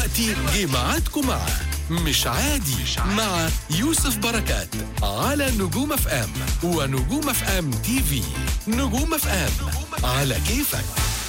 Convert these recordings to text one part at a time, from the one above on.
دلوقتي جه ميعادكم مع مش عادي مع يوسف بركات على نجوم اف ام ونجوم اف ام تي في نجوم اف ام على كيفك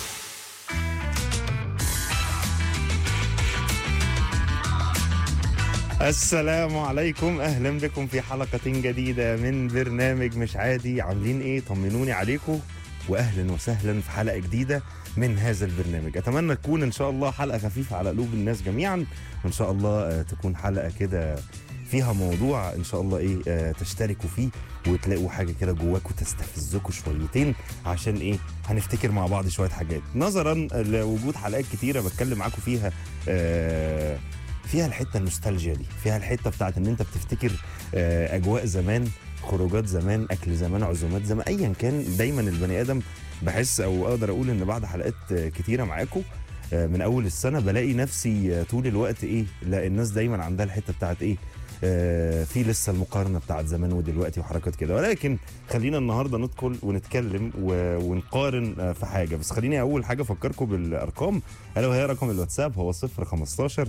السلام عليكم اهلا بكم في حلقة جديدة من برنامج مش عادي عاملين ايه طمنوني عليكم واهلا وسهلا في حلقة جديدة من هذا البرنامج اتمنى تكون ان شاء الله حلقة خفيفة على قلوب الناس جميعا وان شاء الله آه، تكون حلقة كده فيها موضوع ان شاء الله ايه آه، تشتركوا فيه وتلاقوا حاجة كده جواكوا تستفزكوا شويتين عشان ايه هنفتكر مع بعض شوية حاجات نظرا لوجود حلقات كتيرة بتكلم معاكم فيها آه فيها الحته النوستالجيا دي فيها الحته بتاعت ان انت بتفتكر آه، اجواء زمان خروجات زمان اكل زمان عزومات زمان ايا كان دايما البني ادم بحس او اقدر اقول ان بعد حلقات آه، كتيره معاكم آه، من اول السنه بلاقي نفسي آه، طول الوقت ايه لا الناس دايما عندها الحته بتاعت ايه آه، في لسه المقارنه بتاعت زمان ودلوقتي وحركات كده ولكن خلينا النهارده ندخل ونتكلم و- ونقارن آه، في حاجه بس خليني اول حاجه افكركم بالارقام الا وهي رقم الواتساب هو 015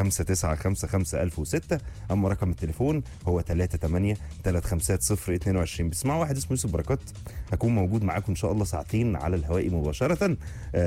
5955006 اما رقم التليفون هو 38 350 بسمع واحد اسمه يوسف بركات هكون موجود معاكم ان شاء الله ساعتين على الهواء مباشره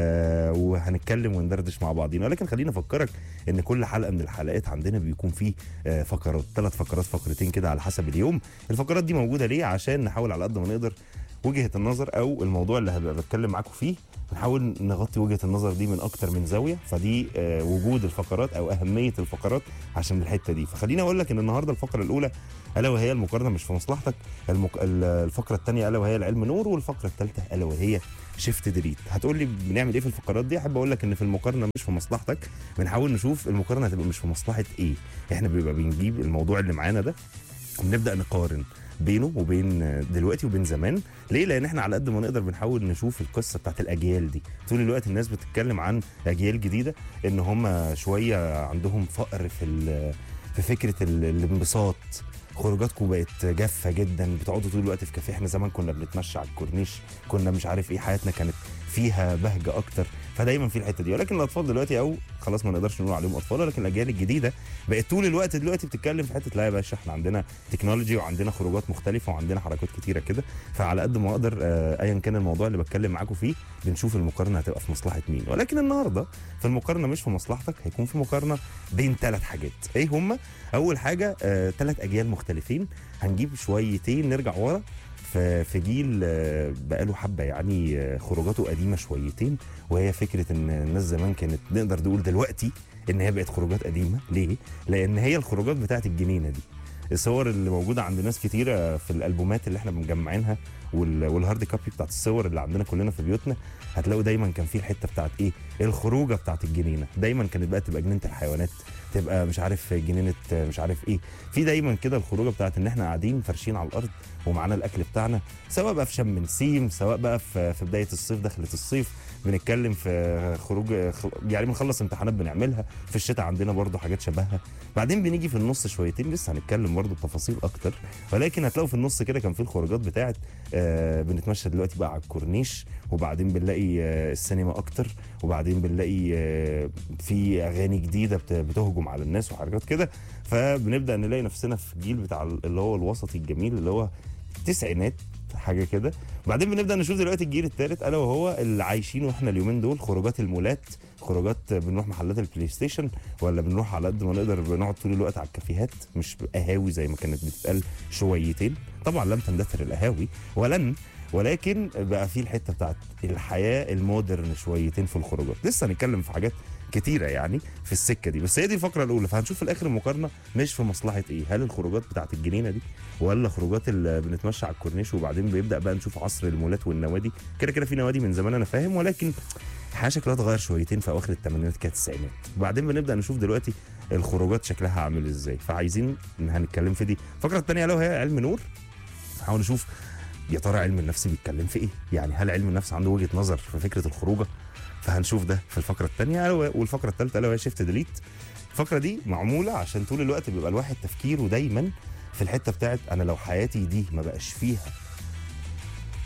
آه وهنتكلم وندردش مع بعضينا ولكن خليني افكرك ان كل حلقه من الحلقات عندنا بيكون فيه آه فقرات ثلاث فقرات فقرتين كده على حسب اليوم الفقرات دي موجوده ليه عشان نحاول على قد ما نقدر وجهه النظر او الموضوع اللي هبقى بتكلم معاكم فيه نحاول نغطي وجهه النظر دي من اكتر من زاويه فدي آه وجود الفقرات او اهميه الفقرات عشان الحته دي فخليني اقول لك ان النهارده الفقره الاولى الا وهي المقارنه مش في مصلحتك المك... ال- الفقره الثانيه الا وهي العلم نور والفقره الثالثه الا وهي شيفت ديليت هتقول لي بنعمل ايه في الفقرات دي احب اقول لك ان في المقارنه مش في مصلحتك بنحاول نشوف المقارنه هتبقى مش في مصلحه ايه احنا بيبقى بنجيب الموضوع اللي معانا ده بنبدا نقارن بينه وبين دلوقتي وبين زمان ليه لان احنا على قد ما نقدر بنحاول نشوف القصه بتاعت الاجيال دي طول الوقت الناس بتتكلم عن اجيال جديده ان هم شويه عندهم فقر في ال- في فكره ال- الانبساط خروجاتكم بقت جافه جدا بتقعدوا طول الوقت في كافيه احنا زمان كنا بنتمشى على الكورنيش كنا مش عارف ايه حياتنا كانت فيها بهجه اكتر فدايما في الحته دي ولكن الاطفال دلوقتي او خلاص ما نقدرش نقول عليهم اطفال ولكن الاجيال الجديده بقت طول الوقت دلوقتي بتتكلم في حته لا يا باشا احنا عندنا تكنولوجي وعندنا خروجات مختلفه وعندنا حركات كتيره كده فعلى قد ما اقدر آه، ايا كان الموضوع اللي بتكلم معاكم فيه بنشوف المقارنه هتبقى في مصلحه مين ولكن النهارده في المقارنه مش في مصلحتك هيكون في مقارنه بين ثلاث حاجات ايه هما اول حاجه ثلاث اجيال مختلفين هنجيب شويتين نرجع ورا في في جيل آه، بقاله حبه يعني آه، خروجاته قديمه شويتين وهي فكره ان الناس زمان كانت نقدر نقول دلوقتي ان هي بقت خروجات قديمه ليه؟ لان هي الخروجات بتاعت الجنينه دي الصور اللي موجوده عند ناس كتيره في الالبومات اللي احنا مجمعينها وال- والهارد كوبي بتاعت الصور اللي عندنا كلنا في بيوتنا هتلاقوا دايما كان في الحته بتاعت ايه الخروجه بتاعت الجنينه دايما كانت بقى تبقى جنينه الحيوانات تبقى مش عارف جنينه مش عارف ايه في دايما كده الخروجه بتاعت ان احنا قاعدين فرشين على الارض ومعانا الاكل بتاعنا سواء بقى في شم نسيم سواء بقى في في بدايه الصيف دخلت الصيف بنتكلم في خروج خ- يعني بنخلص امتحانات بنعملها في الشتاء عندنا برضو حاجات شبهها بعدين بنيجي في النص شويتين لسه هنتكلم برضو بتفاصيل اكتر ولكن هتلاقوا في النص كده كان في الخروجات بتاعت آه بنتمشى دلوقتي بقى على الكورنيش وبعدين بنلاقي آه السينما اكتر وبعدين بنلاقي آه في اغاني جديده بت- بتهجم على الناس وحركات كده فبنبدا نلاقي نفسنا في جيل بتاع ال- اللي هو الوسطي الجميل اللي هو التسعينات حاجه كده وبعدين بنبدا نشوف دلوقتي الجيل الثالث الا وهو اللي عايشينه احنا اليومين دول خروجات المولات خروجات بنروح محلات البلاي ستيشن ولا بنروح على قد ما نقدر بنقعد طول الوقت على الكافيهات مش قهاوي زي ما كانت بتتقال شويتين طبعا لم تندثر القهاوي ولن ولكن بقى في الحته بتاعت الحياه المودرن شويتين في الخروجات لسه هنتكلم في حاجات كتيره يعني في السكه دي بس هي دي الفقره الاولى فهنشوف في الاخر المقارنه مش في مصلحه ايه هل الخروجات بتاعت الجنينه دي ولا خروجات اللي بنتمشى على الكورنيش وبعدين بيبدا بقى نشوف عصر المولات والنوادي كده كده في نوادي من زمان انا فاهم ولكن الحياه شكلها اتغير شويتين في اواخر الثمانينات كانت التسعينات وبعدين بنبدا نشوف دلوقتي الخروجات شكلها عامل ازاي فعايزين ان هنتكلم في دي الفقره الثانيه لو هي علم نور نحاول نشوف يا ترى علم النفس بيتكلم في ايه يعني هل علم النفس عنده وجهه نظر في فكره الخروجه فهنشوف ده في الفقره الثانيه والفقره الثالثه الا وهي شيفت ديليت الفقره دي معموله عشان طول الوقت بيبقى الواحد تفكيره دايما في الحته بتاعت انا لو حياتي دي ما بقاش فيها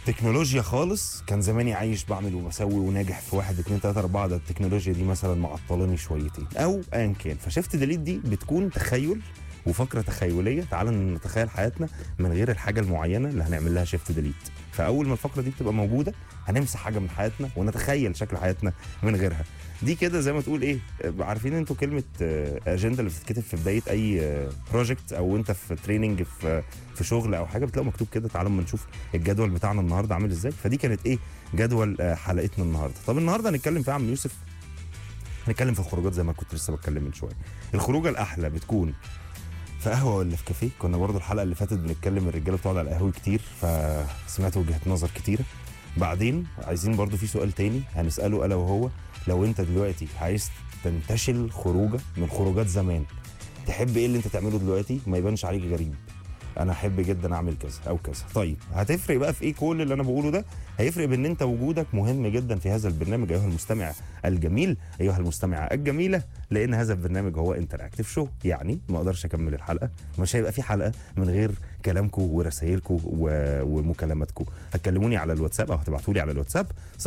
تكنولوجيا خالص كان زماني عايش بعمل وبسوي وناجح في واحد اتنين تلاته اربعه ده التكنولوجيا دي مثلا معطلاني شويتين او ايا كان فشفت ديليت دي بتكون تخيل وفقره تخيليه تعال نتخيل حياتنا من غير الحاجه المعينه اللي هنعمل لها شيفت ديليت فاول ما الفقره دي بتبقى موجوده هنمسح حاجه من حياتنا ونتخيل شكل حياتنا من غيرها دي كده زي ما تقول ايه عارفين انتوا كلمه آه، اجنده اللي بتتكتب في بدايه اي بروجكت او انت في تريننج في في شغل او حاجه بتلاقوا مكتوب كده تعالوا اما نشوف الجدول بتاعنا النهارده عامل ازاي فدي كانت ايه جدول آه، حلقتنا النهارده طب النهارده هنتكلم في عم يوسف هنتكلم في الخروجات زي ما كنت لسه بتكلم من شويه الخروجه الاحلى بتكون في قهوه ولا في كافيه كنا برضو الحلقه اللي فاتت بنتكلم الرجاله بتقعد على القهوه كتير فسمعت وجهه نظر كتيره بعدين عايزين برضو في سؤال تاني هنساله الا وهو لو انت دلوقتي عايز تنتشل خروجه من خروجات زمان تحب ايه اللي انت تعمله دلوقتي ما يبانش عليك غريب انا احب جدا اعمل كذا او كذا طيب هتفرق بقى في ايه كل اللي انا بقوله ده هيفرق بان انت وجودك مهم جدا في هذا البرنامج ايها المستمع الجميل ايها المستمعه الجميله لان هذا البرنامج هو انتراكتيف شو يعني ما اقدرش اكمل الحلقه مش هيبقى في حلقه من غير كلامكم ورسائلكم و- ومكالماتكم هتكلموني على الواتساب او هتبعتوا لي على الواتساب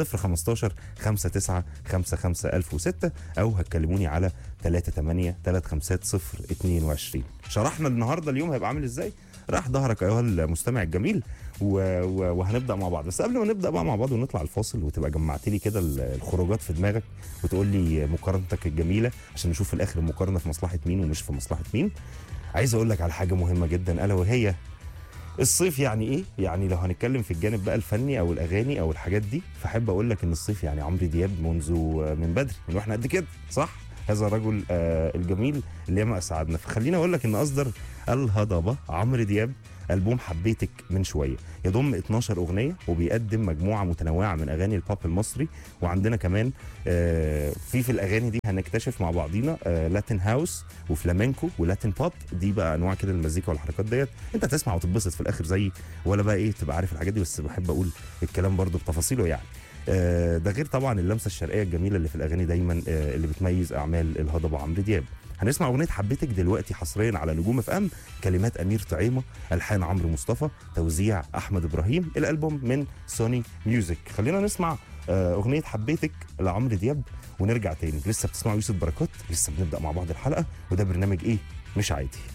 015 59 55 1006 او هتكلموني على 38 350 22 شرحنا النهارده اليوم هيبقى عامل ازاي راح ظهرك ايها المستمع الجميل و... و... وهنبدا مع بعض بس قبل ما نبدا بقى مع بعض ونطلع الفاصل وتبقى جمعت لي كده ال- الخروجات في دماغك وتقول لي مقارنتك الجميله عشان نشوف في الاخر المقارنه في مصلحه مين ومش في مصلحه مين عايز اقول لك على حاجه مهمه جدا الا وهي الصيف يعني ايه؟ يعني لو هنتكلم في الجانب بقى الفني او الاغاني او الحاجات دي فاحب اقول لك ان الصيف يعني عمرو دياب منذ من بدري من واحنا قد كده صح؟ هذا الرجل آه الجميل اللي ياما اسعدنا فخليني اقول لك ان اصدر الهضبه عمرو دياب البوم حبيتك من شويه يضم 12 اغنيه وبيقدم مجموعه متنوعه من اغاني البوب المصري وعندنا كمان آه في في الاغاني دي هنكتشف مع بعضينا آه لاتين هاوس وفلامينكو ولاتين بوب دي بقى انواع كده المزيكا والحركات ديت انت تسمع وتتبسط في الاخر زي ولا بقى ايه تبقى عارف الحاجات دي بس بحب اقول الكلام برضو بتفاصيله يعني آه، ده غير طبعا اللمسه الشرقيه الجميله اللي في الاغاني دايما آه، اللي بتميز اعمال الهضبه عمرو دياب هنسمع اغنيه حبيتك دلوقتي حصريا على نجوم اف ام كلمات امير طعيمه الحان عمرو مصطفى توزيع احمد ابراهيم الالبوم من سوني ميوزك خلينا نسمع آه، اغنيه حبيتك لعمرو دياب ونرجع تاني لسه بتسمعوا يوسف بركات لسه بنبدا مع بعض الحلقه وده برنامج ايه مش عادي